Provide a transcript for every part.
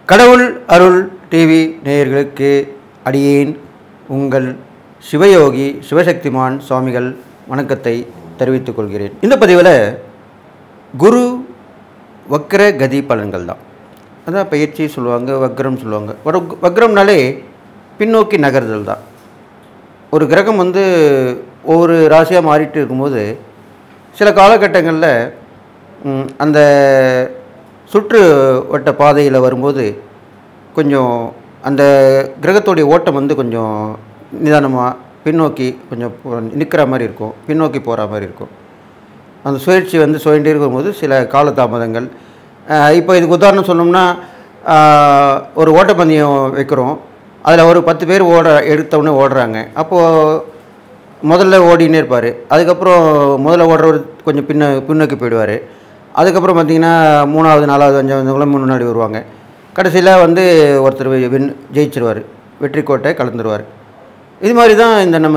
கடவுள் அருள் டிவி நேயர்களுக்கு அடியேன் உங்கள் சிவயோகி சிவசக்திமான் சுவாமிகள் வணக்கத்தை தெரிவித்துக் கொள்கிறேன் இந்த பதிவில் குரு வக்ர கதி பலன்கள் தான் அதான் பயிற்சி சொல்லுவாங்க வக்ரம் சொல்லுவாங்க ஒரு வக்ரம்னாலே பின்னோக்கி நகர்தல் தான் ஒரு கிரகம் வந்து ஒவ்வொரு ராசியாக மாறிட்டு இருக்கும்போது சில காலகட்டங்களில் ம், அந்த சுற்று வட்ட பாதையில் வரும்போது கொஞ்சம் அந்த கிரகத்துடைய ஓட்டம் வந்து கொஞ்சம் நிதானமாக பின்னோக்கி கொஞ்சம் நிற்கிற மாதிரி இருக்கும் பின்னோக்கி போகிற மாதிரி இருக்கும் அந்த சுழற்சி வந்து சுழண்டே இருக்கும்போது சில காலதாமதங்கள் அஹ் இப்போ இதுக்கு உதாரணம் சொன்னோம்னா ஆஹ் ஒரு ஓட்டப்பந்தயம் வைக்கிறோம் அதில் ஒரு பத்து பேர் ஓட எடுத்தவுடனே ஓடுறாங்க அப்போது முதல்ல ஓடினே இருப்பார் அதுக்கப்புறம் முதல்ல ஓடுறவர் கொஞ்சம் பின்ன பின்னோக்கி போயிடுவார் அதுக்கப்புறம் பார்த்தீங்கன்னா மூணாவது நாலாவது அஞ்சாவது முன்னாடி வருவாங்க கடைசியில் வந்து ஒருத்தர் வின் ஜெயிச்சிருவார் வெற்றி கோட்டை கலந்துருவார் இது மாதிரி தான் இந்த நம்ம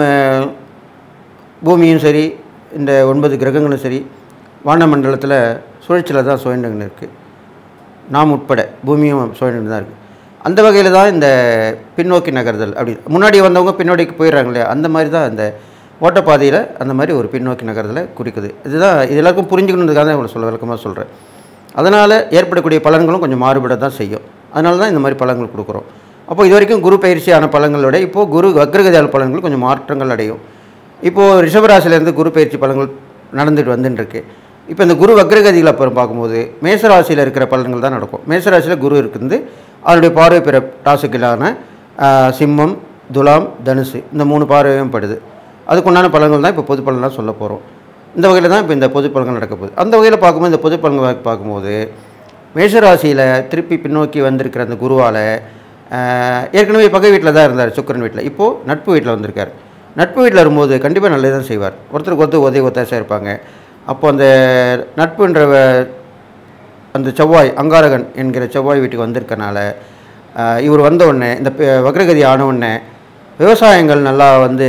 பூமியும் சரி இந்த ஒன்பது கிரகங்களும் சரி வானமண்டலத்தில் சுழற்சியில் தான் சுழண்டுன்னு இருக்குது நாம் உட்பட பூமியும் சுழண்டு தான் இருக்குது அந்த வகையில் தான் இந்த பின்னோக்கி நகர்தல் அப்படி முன்னாடி வந்தவங்க பின்னோடிக்கு போயிடுறாங்க இல்லையா அந்த மாதிரி தான் இந்த ஓட்டப்பாதையில் அந்த மாதிரி ஒரு பின்னோக்கி நகர்தலை குறிக்குது இதுதான் இது எல்லாருக்கும் புரிஞ்சுக்கணுன்றதுக்காக தான் இவ்வளோ சொல்ல விளக்கமாக சொல்கிறேன் அதனால் ஏற்படக்கூடிய பலன்களும் கொஞ்சம் மாறுபட தான் செய்யும் அதனால தான் இந்த மாதிரி பலன்கள் கொடுக்குறோம் அப்போ இது வரைக்கும் குரு பயிற்சியான பலன்களோட இப்போது குரு வக்ரகதியால் பலன்கள் கொஞ்சம் மாற்றங்கள் அடையும் இப்போது ரிஷபராசிலேருந்து குரு பயிற்சி பலன்கள் நடந்துட்டு வந்துட்டுருக்கு இப்போ இந்த குரு வக்ரகதியில் அப்புறம் பார்க்கும்போது மேசராசியில் இருக்கிற பலன்கள் தான் நடக்கும் மேசராசியில் குரு இருக்குது அதனுடைய பார்வை பிற ராசிகளான ஆஹ், சிம்மம் துலாம் தனுசு இந்த மூணு பார்வையும் படுது அதுக்குண்டான பலன்கள் தான் இப்போ பொது பலன்லாம் சொல்ல போகிறோம் இந்த வகையில் தான் இப்போ இந்த பொது பலன்கள் நடக்க போகுது அந்த வகையில் பார்க்கும்போது இந்த பொது பலன்கள் பார்க்கும்போது மேஷராசியில் திருப்பி பின்னோக்கி வந்திருக்கிற அந்த குருவால் ஏற்கனவே பகை வீட்டில் தான் இருந்தார் சுக்கிரன் வீட்டில் இப்போது நட்பு வீட்டில் வந்திருக்கார் நட்பு வீட்டில் வரும்போது கண்டிப்பாக நல்லது தான் செய்வார் ஒருத்தருக்கு ஒருத்தர் உதவி ஒத்தாசம் இருப்பாங்க அப்போ அந்த நட்புன்ற வ- அந்த செவ்வாய் அங்காரகன் என்கிற செவ்வாய் வீட்டுக்கு வந்திருக்கனால ஆஹ், இவர் வந்த உடனே இந்த ப- வக்ரகதி ஆன உடனே விவசாயங்கள் நல்லா வந்து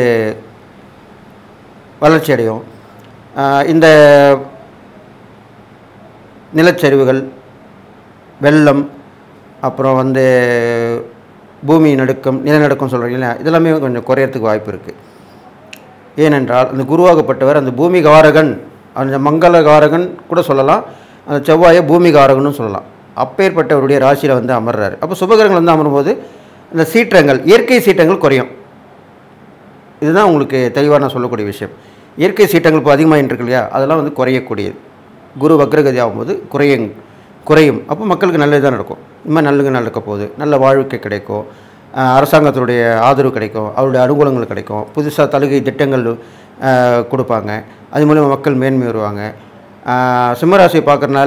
வளர்ச்சி அடையும் ஆஹ், இந்த நிலச்சரிவுகள் வெள்ளம் அப்புறம் வந்து பூமி நடுக்கம் நிலநடுக்கம் சொல்கிறீங்க இல்லையா இதெல்லாமே கொஞ்சம் குறையறதுக்கு வாய்ப்பு இருக்குது ஏனென்றால் அந்த குருவாகப்பட்டவர் அந்த பூமிகாரகன் அந்த மங்களகாரகன் கூட சொல்லலாம் அந்த செவ்வாயை பூமிகாரகனும் சொல்லலாம் அப்பேற்பட்டவருடைய ராசியில் வந்து அமர்றாரு அப்போ சுபகிரகங்கள் வந்து அமரும்போது இந்த சீற்றங்கள் இயற்கை சீற்றங்கள் குறையும் இதுதான் உங்களுக்கு தெளிவாக நான் சொல்லக்கூடிய விஷயம் இயற்கை சீற்றங்கள் இப்போ அதிகமாகிட்டு இருக்கு இல்லையா அதெல்லாம் வந்து குறையக்கூடியது குரு வக்ரகதி ஆகும்போது குறையும் குறையும் அப்போ மக்களுக்கு நல்லது தான் நடக்கும் இந்த மாதிரி நல்லது நடக்க போகுது நல்ல வாழ்க்கை கிடைக்கும் ஆஹ் அரசாங்கத்தினுடைய ஆதரவு கிடைக்கும் அவருடைய அனுகூலங்கள் கிடைக்கும் புதுசாக தலுகை திட்டங்கள் ஆஹ் கொடுப்பாங்க அது மூலமா மக்கள் மேன்மை வருவாங்க ஆஹ் சிம்மராசியை பார்க்கறனால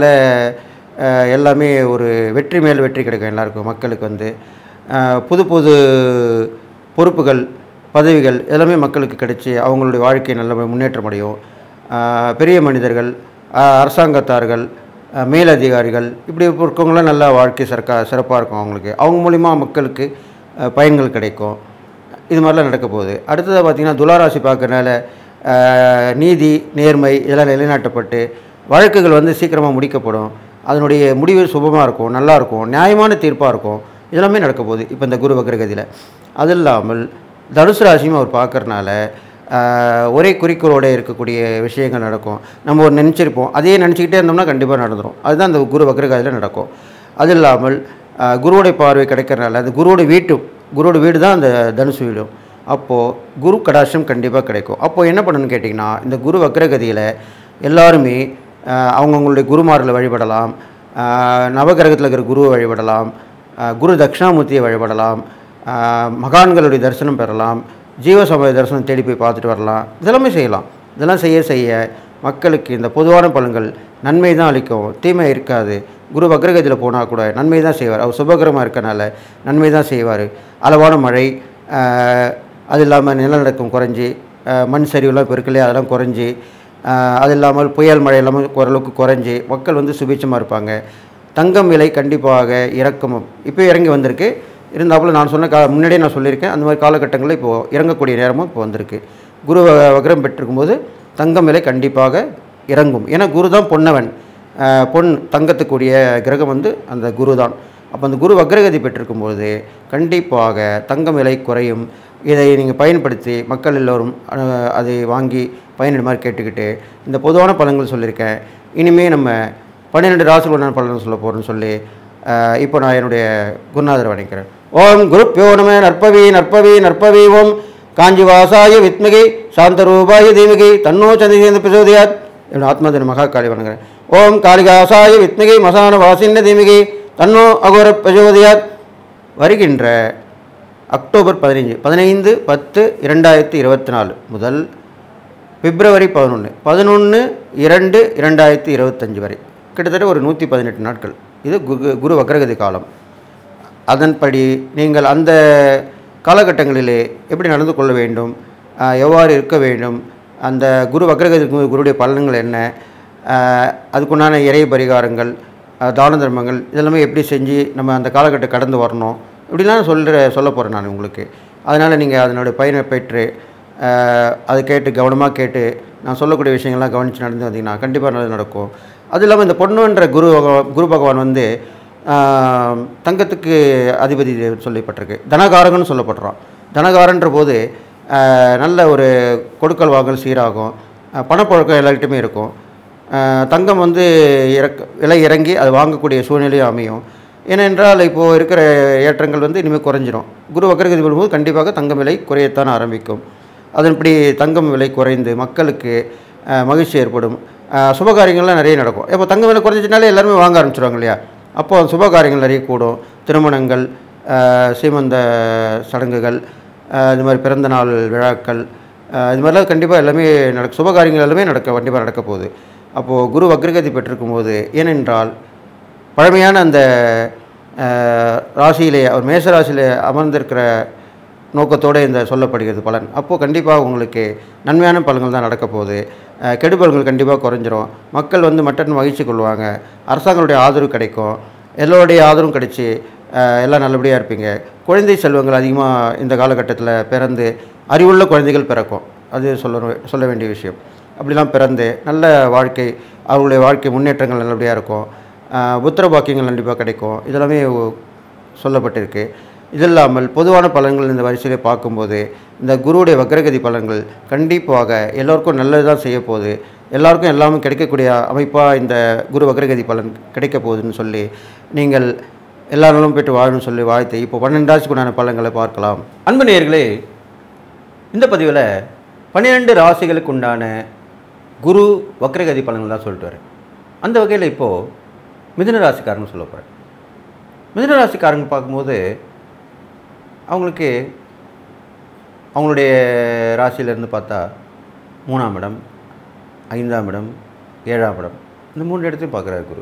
ஆஹ் எல்லாமே ஒரு வெற்றி மேல் வெற்றி கிடைக்கும் எல்லாருக்கும் மக்களுக்கு வந்து ஆஹ் புது புது பொறுப்புகள் பதவிகள் எல்லாமே மக்களுக்கு கிடைச்சி அவங்களுடைய வாழ்க்கை நல்ல முன்னேற்றம் அடையும் ஆஹ் பெரிய மனிதர்கள் ஆஹ் அரசாங்கத்தார்கள் ஆஹ் மேலதிகாரிகள் இப்படி இருக்கவங்களாம் நல்ல வாழ்க்கை சிறக்கா சிறப்பாக இருக்கும் அவங்களுக்கு அவங்க மூலிமா மக்களுக்கு ஆஹ் பயன்கள் கிடைக்கும் இது மாதிரிலாம் நடக்க போகுது அடுத்ததாக பார்த்திங்கன்னா துளாராசி பார்க்கறனால ஆஹ் நீதி நேர்மை இதெல்லாம் நிலைநாட்டப்பட்டு வழக்குகள் வந்து சீக்கிரமாக முடிக்கப்படும் அதனுடைய முடிவு சுபமாக இருக்கும் நல்லா இருக்கும் நியாயமான தீர்ப்பாக இருக்கும் இதெல்லாமே நடக்க போகுது இப்போ இந்த குரு வக்ரகதியில் அது இல்லாமல் தனுசு ராசியும் அவர் பார்க்கறனால ஆஹ், ஒரே குறிக்கோளோடு இருக்கக்கூடிய விஷயங்கள் நடக்கும் நம்ம ஒரு நினச்சிருப்போம் அதையே நினச்சிக்கிட்டே இருந்தோம்னா கண்டிப்பாக நடந்துடும் அதுதான் இந்த குரு வக்ரகதியில் நடக்கும் அது இல்லாமல் ஆஹ், குருவுடைய பார்வை கிடைக்கிறனால அந்த குருவோட வீட்டு குருவோட வீடு தான் அந்த தனுசு வீடும் அப்போது குரு கடாட்சம் கண்டிப்பாக கிடைக்கும் அப்போது என்ன பண்ணணும்னு கேட்டிங்கன்னா இந்த குரு வக்ரகதியில் எல்லாருமே ஆஹ், அவங்கவங்களுடைய குருமார்களை வழிபடலாம் ஆஹ், நவகிரகத்தில் இருக்கிற குருவை வழிபடலாம் ஆஹ், குரு தட்சிணாமூர்த்தியை வழிபடலாம் ஆஹ், மகான்களுடைய தரிசனம் பெறலாம் ஜீவசமய தரிசனம் தேடி போய் பார்த்துட்டு வரலாம் இதெல்லாமே செய்யலாம் இதெல்லாம் செய்ய செய்ய மக்களுக்கு இந்த பொதுவான பலன்கள் நன்மை தான் அளிக்கும் தீமை இருக்காது குரு வக்ரகதியில் போனால் கூட நன்மை தான் செய்வார் அவர் சுபகிரமாக இருக்கனால நன்மை தான் செய்வார் அளவான மழை ஆஹ், அது இல்லாமல் நிலநடுக்கம் குறைஞ்சி ஆஹ், மண் சரிவுலாம் இப்போ இருக்கு இல்லையா அதெல்லாம் குறைஞ்சி ஆஹ், அது இல்லாமல் புயல் மழை எல்லாமே ஓரளவுக்கு குறைஞ்சி மக்கள் வந்து சுபீட்சமாக இருப்பாங்க தங்கம் விலை கண்டிப்பாக இறக்கமும் இப்போ இறங்கி வந்திருக்கு இருந்தாப்புல நான் சொன்ன கா முன்னாடியே நான் சொல்லியிருக்கேன் அந்த மாதிரி காலகட்டங்களில் இப்போது இறங்கக்கூடிய நேரமும் இப்போ வந்திருக்கு குரு வ- வக்ரம் பெற்றிருக்கும்போது தங்கம் விலை கண்டிப்பாக இறங்கும் ஏன்னா குரு தான் பொன்னவன் ஆஹ் பொன் தங்கத்துக்குரிய கிரகம் வந்து அந்த குரு தான் அப்போ அந்த குரு வக்ரகதி பெற்றிருக்கும்போது கண்டிப்பாக தங்கம் விலை குறையும் இதை நீங்கள் பயன்படுத்தி மக்கள் எல்லோரும் அஹ், அதை வாங்கி பயனிடுமாறு கேட்டுக்கிட்டு இந்த பொதுவான பலன்கள் சொல்லியிருக்கேன் இனிமேல் நம்ம பன்னிரெண்டு ராசிகளுடன் பலன் சொல்ல போகிறேன்னு சொல்லி அஹ், இப்போ நான் என்னுடைய குருநாதரை வணங்கிறேன் ஓம் குருப்பியோ நம நற்பவி நற்பவி நற்பவி ஓம் காஞ்சிவாசாய வித்மகி சாந்தரூபாய தீமகி தன்னோ சந்திரேந்திர பிரசோதியாத் என்னோட ஆத்மதின மகா காளி வணங்குறேன் ஓம் காளிகாசாய வித்மகி மசான வாசின்ன தீமகி தன்னோ அகோர பிரசோதியாத் வருகின்ற அக்டோபர் பதினைஞ்சு பதினைந்து பத்து இரண்டாயிரத்தி இருபத்தி நாலு முதல் பிப்ரவரி பதினொன்று பதினொன்று இரண்டு இரண்டாயிரத்தி இருபத்தஞ்சு வரை கிட்டத்தட்ட ஒரு நூற்றி பதினெட்டு நாட்கள் இது குரு குரு வக்ரகதி காலம் அதன்படி நீங்கள் அந்த காலகட்டங்களிலே எப்படி நடந்து கொள்ள வேண்டும் ஆஹ், எவ்வாறு இருக்க வேண்டும் அந்த குரு வக்ரகதி கு- குருடைய பலன்கள் என்ன ஆஹ், அதுக்குண்டான இறை பரிகாரங்கள் ஆஹ், தான தர்மங்கள் இதெல்லாமே எப்படி செஞ்சு நம்ம அந்த காலகட்டம் கடந்து வரணும் இப்படிலாம் சொல்கிற சொல்ல போகிறேன் நான் உங்களுக்கு அதனால் நீங்கள் அதனுடைய பயனை பெற்று ஆஹ், அதை கேட்டு கவனமாக கேட்டு நான் சொல்லக்கூடிய விஷயங்கள்லாம் கவனித்து நடந்து வந்தீங்கன்னா கண்டிப்பாக நல்லது நடக்கும் அது இல்லாமல் இந்த பொண்ணுன்ற குரு பகவான் குரு பகவான் வந்து ஆஹ், தங்கத்துக்கு அதிபதி சொல்லப்பட்டிருக்கு தனகாரகன்னு சொல்லப்படுறான் தனகாரன்ற போது ஆஹ், நல்ல ஒரு கொடுக்கல் வாங்கல் சீராகும் ஆஹ், பணப்புழக்கம் எல்லார்கிட்டையுமே இருக்கும் ஆஹ், தங்கம் வந்து இறக்க விலை இறங்கி அது வாங்கக்கூடிய சூழ்நிலையும் அமையும் ஏனென்றால் இப்போது இருக்கிற ஏற்றங்கள் வந்து இனிமேல் குறைஞ்சிரும் குரு வக்கரகதி வரும்போது கண்டிப்பாக தங்கம் விலை குறையத்தான் ஆரம்பிக்கும் அதன்படி தங்கம் விலை குறைந்து மக்களுக்கு ஆஹ், மகிழ்ச்சி ஏற்படும் ஆஹ், சுபகாரியங்கள்லாம் நிறைய நடக்கும் இப்போ தங்கம் விலை குறைஞ்சினாலே எல்லாருமே வாங்க ஆரம்பிச்சிருவாங்க இல்லையா அப்போ சுபகாரியங்கள் நிறைய கூடும் திருமணங்கள் ஆஹ், சீமந்த சடங்குகள் ஆஹ், இது மாதிரி பிறந்த நாள் விழாக்கள் ஆஹ், இது மாதிரிலாம் கண்டிப்பாக எல்லாமே நடக்கும் சுபகாரியங்கள் எல்லாமே நடக்க கண்டிப்பாக நடக்க போகுது அப்போது குரு வக்ரகதி பெற்றிருக்கும் போது ஏனென்றால் பழமையான அந்த ஆஹ், ராசியிலே அவர் மேச ராசியிலே அமர்ந்திருக்கிற நோக்கத்தோடு இந்த சொல்லப்படுகிறது பலன் அப்போது கண்டிப்பாக உங்களுக்கு நன்மையான பலன்கள் தான் நடக்க போகுது அஹ், கெடுபலன்கள் கண்டிப்பாக குறைஞ்சிரும் மக்கள் வந்து மட்டன் மகிழ்ச்சி கொள்வாங்க அரசாங்களுடைய ஆதரவு கிடைக்கும் எல்லோருடைய ஆதரவும் கிடைச்சி அஹ், எல்லாம் நல்லபடியாக இருப்பீங்க குழந்தை செல்வங்கள் அதிகமாக இந்த காலகட்டத்தில் பிறந்து அறிவுள்ள குழந்தைகள் பிறக்கும் அது சொல்ல சொல்ல வேண்டிய விஷயம் அப்படிலாம் பிறந்து நல்ல வாழ்க்கை அவர்களுடைய வாழ்க்கை முன்னேற்றங்கள் நல்லபடியாக இருக்கும் அஹ், புத்திர பாக்கியங்கள் கண்டிப்பாக கிடைக்கும் இதெல்லாமே ஒ- சொல்லப்பட்டிருக்கு இது இல்லாமல் பொதுவான பலன்கள் இந்த வரிசையிலே பார்க்கும்போது இந்த குருவுடைய வக்ரகதி பலன்கள் கண்டிப்பாக எல்லோருக்கும் நல்லது தான் செய்ய போகுது எல்லாருக்கும் எல்லாமே கிடைக்கக்கூடிய அமைப்பாக இந்த குரு வக்ரகதி பலன் கிடைக்க போகுதுன்னு சொல்லி நீங்கள் எல்லா நாளும் போய்ட்டு வாழணும்னு சொல்லி வாழ்த்து இப்போ பன்னெண்டு ராசிக்குண்டான பலன்களை பார்க்கலாம் அன்பு நேயர்களே இந்த பதிவில் பன்னிரெண்டு ராசிகளுக்கு உண்டான குரு வக்ரகதி பலன்கள் தான் சொல்லிட்டு வரேன் அந்த வகையில் இப்போது மிதுன ராசிக்காரங்க சொல்ல போகிறேன் மிதுன ராசிக்காரங்க பார்க்கும்போது அவங்களுக்கு அவங்களுடைய ராசியிலேருந்து பார்த்தா மூணாம் இடம் ஐந்தாம் இடம் ஏழாம் இடம் இந்த மூன்று இடத்தையும் பார்க்குறாரு குரு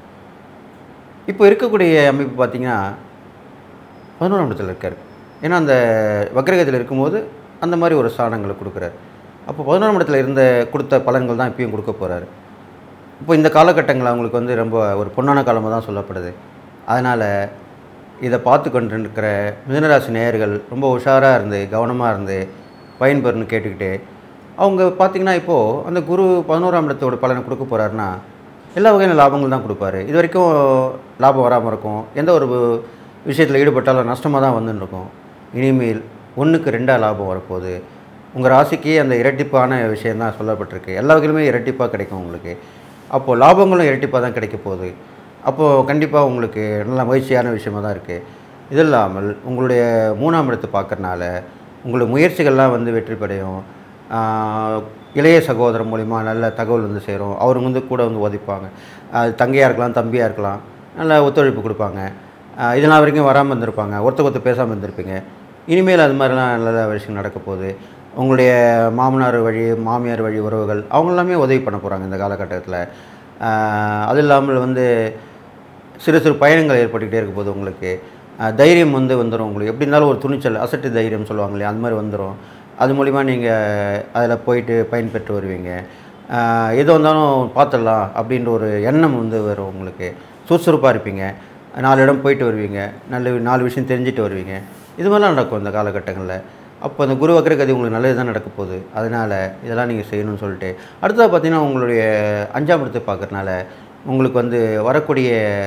இப்போ இருக்கக்கூடிய அமைப்பு பார்த்தீங்கன்னா பதினோராம் இடத்துல இருக்கார் ஏன்னா அந்த வக்ரகத்தில் இருக்கும்போது அந்த மாதிரி ஒரு ஸ்தானங்களை கொடுக்குறாரு அப்போ பதினோராம் இடத்துல இருந்த கொடுத்த பலன்கள் தான் இப்பயும் கொடுக்க போகிறாரு இப்போ இந்த காலகட்டங்கள் அவங்களுக்கு வந்து ரொம்ப ஒரு பொன்னான காலமாக தான் சொல்லப்படுது அதனால் இதை பார்த்து கொண்டிருக்கிற மிதனராசி நேயர்கள் ரொம்ப உஷாராக இருந்து கவனமாக இருந்து பயன்பெறணும்னு கேட்டுக்கிட்டு அவங்க பார்த்திங்கன்னா இப்போது அந்த குரு பதினோராம் இடத்தோட பலனை கொடுக்க போகிறாருன்னா எல்லா வகையான லாபங்கள் தான் கொடுப்பாரு இது வரைக்கும் லாபம் வராமல் இருக்கும் எந்த ஒரு விஷயத்தில் ஈடுபட்டாலும் நஷ்டமாக தான் வந்துன்னு இருக்கும் இனிமேல் ஒன்றுக்கு ரெண்டாக லாபம் வரப்போகுது உங்கள் ராசிக்கு அந்த இரட்டிப்பான விஷயம் தான் சொல்லப்பட்டிருக்கு எல்லா வகையிலுமே இரட்டிப்பாக கிடைக்கும் உங்களுக்கு அப்போது லாபங்களும் இரட்டிப்பாக தான் கிடைக்க போகுது அப்போது கண்டிப்பாக உங்களுக்கு நல்ல மகிழ்ச்சியான விஷயமா தான் இருக்குது இது இல்லாமல் உங்களுடைய மூணாம் இடத்தை பார்க்கறனால உங்களுடைய முயற்சிகள்லாம் வந்து வெற்றி பெறையும் ஆஹ், இளைய சகோதரர் மூலிமா நல்ல தகவல் வந்து சேரும் அவர் வந்து கூட வந்து உதைப்பாங்க அது தங்கையாக இருக்கலாம் தம்பியாக இருக்கலாம் நல்ல ஒத்துழைப்பு கொடுப்பாங்க ஆஹ், இதெல்லாம் வரைக்கும் வராமல் இருந்திருப்பாங்க ஒருத்தர் ஒருத்தர் பேசாமல் இருந்திருப்பீங்க இனிமேல் அது மாதிரிலாம் நல்ல விஷயம் நடக்க போகுது உங்களுடைய மாமனார் வழி மாமியார் வழி உறவுகள் அவங்க எல்லாமே உதவி பண்ண போகிறாங்க இந்த காலகட்டத்தில் அது இல்லாமல் வந்து சிறு சிறு பயணங்கள் ஏற்பட்டுக்கிட்டே இருக்க போது உங்களுக்கு அஹ், தைரியம் வந்து வந்துடும் உங்களுக்கு எப்படி இருந்தாலும் ஒரு துணிச்சல் அசட்டு தைரியம் சொல்லுவாங்க இல்லையா அந்த மாதிரி வந்துடும் அது மூலிமா நீங்கள் அதில் போயிட்டு பயன்பெற்று வருவீங்க அஹ், எது வந்தாலும் பார்த்துடலாம் அப்படின்ற ஒரு எண்ணம் வந்து வரும் உங்களுக்கு சுறுசுறுப்பாக இருப்பீங்க நாலு இடம் போயிட்டு வருவீங்க நல்ல நாலு விஷயம் தெரிஞ்சுட்டு வருவீங்க இது மாதிரிலாம் நடக்கும் இந்த காலகட்டங்களில் அப்போ அந்த குரு வக்கரகதி உங்களுக்கு நல்லது தான் நடக்க போகுது அதனால் இதெல்லாம் நீங்கள் செய்யணும்னு சொல்லிட்டு அடுத்தது பார்த்தீங்கன்னா உங்களுடைய அஞ்சாம் இடத்தை பார்க்கறனால உங்களுக்கு வந்து வரக்கூடிய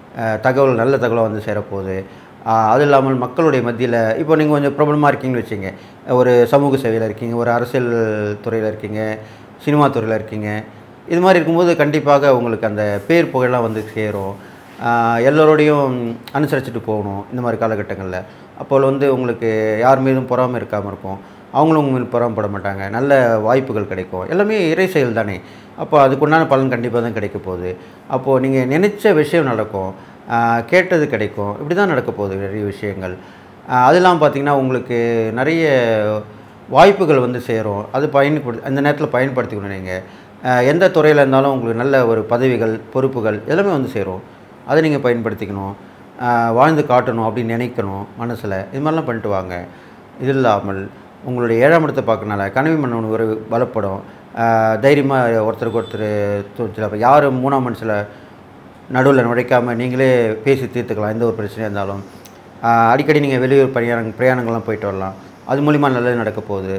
அஹ், தகவல் நல்ல தகவல் வந்து சேரப்போகுது ஆஹ், அது இல்லாமல் மக்களுடைய மத்தியில் இப்போ நீங்கள் கொஞ்சம் ப்ராப்ளமாக இருக்கீங்கன்னு வச்சுங்க ஒரு சமூக சேவையில் இருக்கீங்க ஒரு அரசியல் துறையில் இருக்கீங்க சினிமா துறையில் இருக்கீங்க இது மாதிரி இருக்கும்போது கண்டிப்பாக உங்களுக்கு அந்த பேர் புகழெல்லாம் வந்து சேரும் ஆஹ், எல்லோரோடையும் அனுசரிச்சுட்டு போகணும் இந்த மாதிரி காலகட்டங்களில் அப்போ வந்து உங்களுக்கு யார் மீதும் பொறாமை இருக்காமல் இருக்கும் அவங்களும் உங்க மீது பொறாமப்பட மாட்டாங்க நல்ல வாய்ப்புகள் கிடைக்கும் எல்லாமே இறை செயல் தானே அப்போ அதுக்குண்டான பலன் கண்டிப்பாக தான் கிடைக்க போகுது அப்போது நீங்கள் நினைச்ச விஷயம் நடக்கும் ஆஹ், கேட்டது கிடைக்கும் இப்படி தான் நடக்க போகுது நிறைய விஷயங்கள் ஆஹ், அது இல்லாமல் பார்த்தீங்கன்னா உங்களுக்கு நிறைய வாய்ப்புகள் வந்து சேரும் அது பயன்படு அந்த நேரத்தில் பயன்படுத்திக்கணும் நீங்கள் எந்த துறையில் இருந்தாலும் உங்களுக்கு நல்ல ஒரு பதவிகள் பொறுப்புகள் எல்லாமே வந்து சேரும் அதை நீங்கள் பயன்படுத்திக்கணும் ஆஹ் வாழ்ந்து காட்டணும் அப்படின்னு நினைக்கணும் மனசில் இது மாதிரிலாம் பண்ணிட்டு வாங்க இது இல்லாமல் உங்களுடைய ஏழாம் இடத்தை பார்க்கறனால கனவி மன்னன் ஒரு பலப்படும் தைரியமாக ஒருத்தருக்கு ஒருத்தர் துணிச்சல யார் மூணாம் மனசில் நடுவில் நுழைக்காமல் நீங்களே பேசி தீர்த்துக்கலாம் எந்த ஒரு பிரச்சனையாக இருந்தாலும் ஆஹ் அடிக்கடி நீங்கள் வெளியூர் பிரயாணம் பிரயாணங்கள்லாம் போயிட்டு வரலாம் அது மூலிமா நல்லது நடக்க போகுது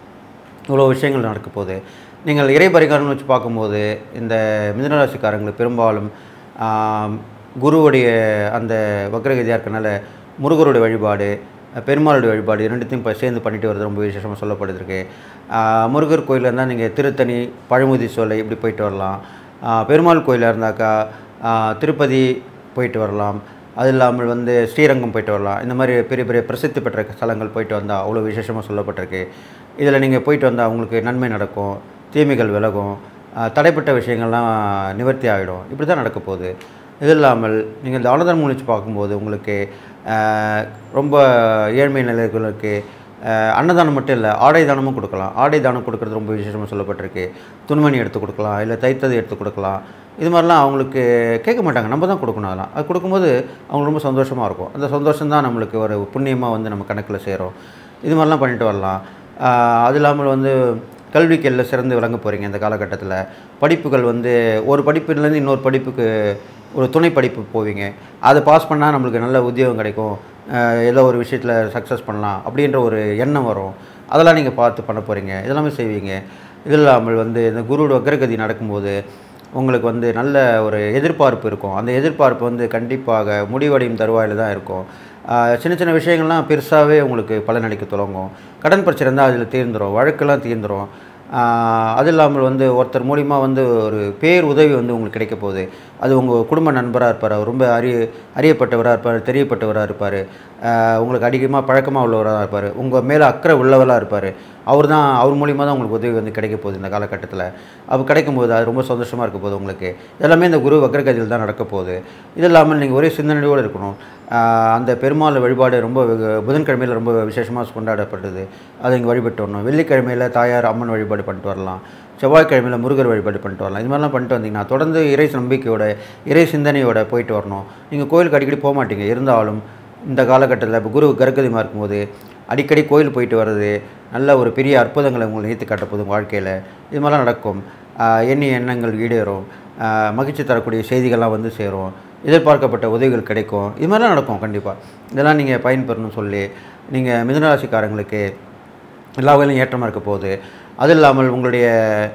இவ்வளோ விஷயங்கள் நடக்க போகுது நீங்கள் இறை பரிகாரம்னு வச்சு பார்க்கும்போது இந்த மிதனராசிக்காரங்களுக்கு பெரும்பாலும் ஆம், குருவுடைய அந்த வக்ரகதியாக இருக்கனால முருகருடைய வழிபாடு பெருமாளுடைய வழிபாடு இது ரெண்டுத்தையும் இப்போ சேர்ந்து பண்ணிட்டு வரது ரொம்ப விசேஷமாக சொல்லப்படுதுருக்கு முருகர் கோயிலில் இருந்தால் நீங்கள் திருத்தணி பழமுதி சோலை இப்படி போயிட்டு வரலாம் ஆ, பெருமாள் கோயிலாக இருந்தாக்கா ஆ, திருப்பதி போயிட்டு வரலாம் அது இல்லாமல் வந்து ஸ்ரீரங்கம் போயிட்டு வரலாம் இந்த மாதிரி பெரிய பெரிய பிரசித்தி பெற்ற ஸ்தலங்கள் போயிட்டு வந்தால் அவ்வளோ விசேஷமாக சொல்லப்பட்டிருக்கு இதில் நீங்கள் போயிட்டு வந்தால் உங்களுக்கு நன்மை நடக்கும் தீமைகள் விலகும் ஆஹ் தடைப்பட்ட விஷயங்கள்லாம் நிவர்த்தி ஆகிடும் இப்படி தான் நடக்க போகுது இது இல்லாமல் நீங்கள் இந்த அன்னதானம் வச்சு பார்க்கும்போது உங்களுக்கு ஆஹ் ரொம்ப ஏழ்மை நிலைகளுக்கு ஆஹ் அன்னதானம் மட்டும் இல்லை ஆடை தானமும் கொடுக்கலாம் ஆடை தானம் கொடுக்கறது ரொம்ப விசேஷமாக சொல்லப்பட்டிருக்கு துணிமணி எடுத்து கொடுக்கலாம் இல்லை தைத்தது எடுத்து கொடுக்கலாம் இது மாதிரிலாம் அவங்களுக்கு கேட்க மாட்டாங்க நம்ம தான் கொடுக்கணும் அதெல்லாம் அது கொடுக்கும்போது அவங்களுக்கு ரொம்ப சந்தோஷமாக இருக்கும் அந்த சந்தோஷம் தான் நம்மளுக்கு ஒரு புண்ணியமாக வந்து நம்ம கணக்கில் சேரும் இது மாதிரிலாம் பண்ணிட்டு வரலாம் ஆஹ் அது இல்லாமல் வந்து கல்விக்கு எல்லாம் சிறந்து விளங்க போகிறீங்க இந்த காலகட்டத்தில் படிப்புகள் வந்து ஒரு படிப்புலேருந்து இன்னொரு படிப்புக்கு ஒரு துணை படிப்பு போவீங்க அதை பாஸ் பண்ணால் நம்மளுக்கு நல்ல உத்தியோகம் கிடைக்கும் ஆஹ் ஏதோ ஒரு விஷயத்தில் சக்ஸஸ் பண்ணலாம் அப்படின்ற ஒரு எண்ணம் வரும் அதெல்லாம் நீங்கள் பார்த்து பண்ண போகிறீங்க இதெல்லாமே செய்வீங்க இது இல்லாமல் வந்து இந்த குருவோட வக்ரகதி நடக்கும்போது உங்களுக்கு வந்து நல்ல ஒரு எதிர்பார்ப்பு இருக்கும் அந்த எதிர்பார்ப்பு வந்து கண்டிப்பாக முடிவடையும் தருவாயில் தான் இருக்கும் ஆஹ் சின்ன சின்ன விஷயங்கள்லாம் பெருசாகவே உங்களுக்கு பலனளிக்க தொடங்கும் கடன் பிரச்சனை இருந்தால் அதில் தீர்ந்துடும் வழக்கெல்லாம் தீர்ந்துடும் ஆஹ் அது இல்லாமல் வந்து ஒருத்தர் மூலிமா வந்து ஒரு பேர் உதவி வந்து உங்களுக்கு கிடைக்க போகுது அது உங்கள் குடும்ப நண்பராக இருப்பார் அவர் ரொம்ப அறிய அறியப்பட்டவராக இருப்பார் தெரியப்பட்டவராக இருப்பார் உங்களுக்கு அதிகமாக பழக்கமாக உள்ளவராக இருப்பார் உங்கள் மேலே அக்கறை உள்ளவராக இருப்பார் அவர் தான் அவர் மூலிமா தான் உங்களுக்கு உதவி வந்து கிடைக்க போகுது இந்த காலகட்டத்தில் அப்போ கிடைக்கும்போது அது ரொம்ப சந்தோஷமாக இருக்க போகுது உங்களுக்கு எல்லாமே இந்த குரு வக்ரகதியில் தான் நடக்க போகுது இது இல்லாமல் நீங்கள் ஒரே சிந்தனையோடு இருக்கணும் ஆஹ் அந்த பெருமாள் வழிபாடு ரொம்ப வெகு- புதன்கிழமையில் ரொம்ப விசேஷமாக கொண்டாடப்பட்டது அதை இங்கே வழிபட்டு வரணும் வெள்ளிக்கிழமையில் தாயார் அம்மன் வழிபாடு பண்ணிட்டு வரலாம் செவ்வாய்க்கிழமையில் முருகர் வழிபாடு பண்ணிட்டு வரலாம் இது மாதிரிலாம் பண்ணிட்டு வந்தீங்கன்னா தொடர்ந்து இறை நம்பிக்கையோட இறை சிந்தனையோட போயிட்டு வரணும் நீங்கள் கோயிலுக்கு அடிக்கடி போக மாட்டீங்க இருந்தாலும் இந்த காலகட்டத்தில் இப்போ குரு கர்க்கதிமாக இருக்கும்போது அடிக்கடி கோயில் போயிட்டு வர்றது நல்ல ஒரு பெரிய அற்புதங்களை உங்களுக்கு நிறுத்தி காட்டப்போகுது உங்கள் வாழ்க்கையில் இது மாதிரிலாம் நடக்கும் ஆஹ் எண்ணிய எண்ணங்கள் ஈடேறும் ஆஹ் மகிழ்ச்சி தரக்கூடிய செய்திகள்லாம் வந்து சேரும் எதிர்பார்க்கப்பட்ட உதவிகள் கிடைக்கும் இது மாதிரிலாம் நடக்கும் கண்டிப்பாக இதெல்லாம் நீங்கள் பயன்பெறணும்னு சொல்லி நீங்கள் மிதுனராசிக்காரங்களுக்கு எல்லா வகையிலும் ஏற்றமாக இருக்க போகுது அது இல்லாமல் உங்களுடைய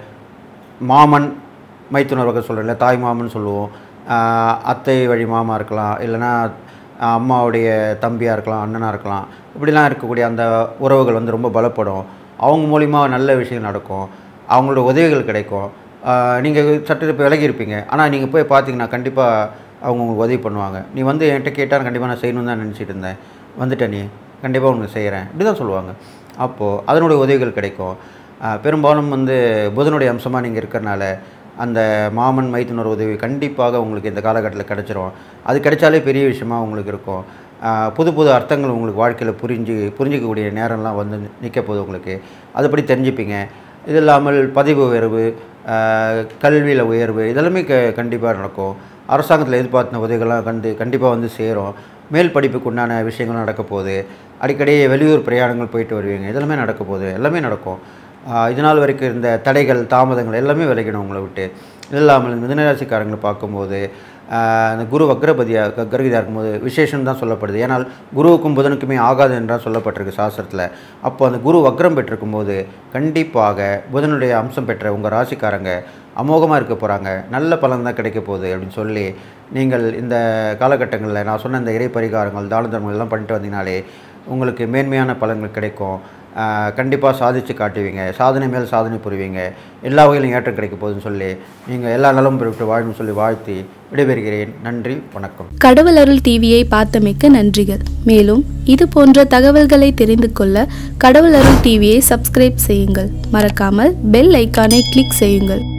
மாமன் மைத்துனர் வகை சொல்கிறேன்ல தாய் மாமன் சொல்லுவோம் ஆஹ் அத்தை வழி மாமா இருக்கலாம் இல்லைன்னா ஆஹ் அம்மாவுடைய தம்பியாக இருக்கலாம் அண்ணனாக இருக்கலாம் இப்படிலாம் இருக்கக்கூடிய அந்த உறவுகள் வந்து ரொம்ப பலப்படும் அவங்க மூலிமா நல்ல விஷயம் நடக்கும் அவங்களோட உதவிகள் கிடைக்கும் நீங்கள் சட்டத்தை இப்போ விலகி இருப்பீங்க ஆனால் நீங்கள் போய் பார்த்தீங்கன்னா கண்டிப்பாக அவங்க உங்களுக்கு உதவி பண்ணுவாங்க நீ வந்து என்கிட்ட கேட்டால் கண்டிப்பாக நான் செய்யணும்னு தான் நினச்சிட்டு இருந்தேன் வந்துட்ட நீ கண்டிப்பாக உனக்கு செய்கிறேன் இப்படி தான் சொல்லுவாங்க அப்போது அதனுடைய உதவிகள் கிடைக்கும் ஆஹ் பெரும்பாலும் வந்து புதனுடைய அம்சமாக நீங்கள் இருக்கிறனால அந்த மாமன் மைத்துனர் உதவி கண்டிப்பாக உங்களுக்கு இந்த காலகட்டத்தில் கிடைச்சிரும் அது கிடைச்சாலே பெரிய விஷயமா உங்களுக்கு இருக்கும் ஆஹ் புது புது அர்த்தங்கள் உங்களுக்கு வாழ்க்கையில் புரிஞ்சு புரிஞ்சிக்கக்கூடிய நேரம்லாம் வந்து நிற்க போகுது உங்களுக்கு அதுபடி தெரிஞ்சுப்பீங்க இது இல்லாமல் பதிவு உயர்வு கல்வியில் உயர்வு இதெல்லாமே க கண்டிப்பாக நடக்கும் அரசாங்கத்தில் எதிர்பார்த்த உதவிகள்லாம் கண்டு கண்டிப்பாக வந்து சேரும் மேல் படிப்புக்கு உண்டான விஷயங்கள் நடக்க போகுது அடிக்கடி வெளியூர் பிரயாணங்கள் போயிட்டு வருவீங்க இதெல்லாமே நடக்க போகுது எல்லாமே நடக்கும் ஆஹ் இது நாள் வரைக்கும் இருந்த தடைகள் தாமதங்கள் எல்லாமே விலகிடும் உங்களை விட்டு இது இல்லாமல் இந்த மிதனராசிக்காரங்களை பார்க்கும்போது ஆஹ் அந்த குரு வக்ரபதியாக கர்கிதாக இருக்கும்போது விசேஷம் தான் சொல்லப்படுது ஏன்னால் குருவுக்கும் புதனுக்குமே ஆகாது என்றால் சொல்லப்பட்டிருக்கு சாஸ்திரத்தில் அப்போ அந்த குரு வக்ரம் பெற்றிருக்கும்போது கண்டிப்பாக புதனுடைய அம்சம் பெற்ற உங்கள் ராசிக்காரங்க அமோகமாக இருக்க போகிறாங்க நல்ல பலன் தான் கிடைக்க போகுது அப்படின்னு சொல்லி நீங்கள் இந்த காலகட்டங்களில் நான் சொன்ன இந்த இறை பரிகாரங்கள் தான தர்மங்கள் எல்லாம் பண்ணிட்டு வந்தீங்கனாலே உங்களுக்கு மேன்மையான பலன்கள் கிடைக்கும் கண்டிப்பாக சாதித்து காட்டுவீங்க சாதனை மேல் சாதனை புரிவீங்க எல்லா வகையிலும் ஏற்றம் கிடைக்க போகுதுன்னு சொல்லி நீங்கள் எல்லா நலம் பெற்று வாழணும்னு சொல்லி வாழ்த்தி விடைபெறுகிறேன் நன்றி வணக்கம் கடவுள் அருள் டிவியை பார்த்தமைக்க நன்றிகள் மேலும் இது போன்ற தகவல்களை தெரிந்து கொள்ள கடவுள் அருள் டிவியை சப்ஸ்கிரைப் செய்யுங்கள் மறக்காமல் பெல் ஐக்கானை கிளிக் செய்யுங்கள்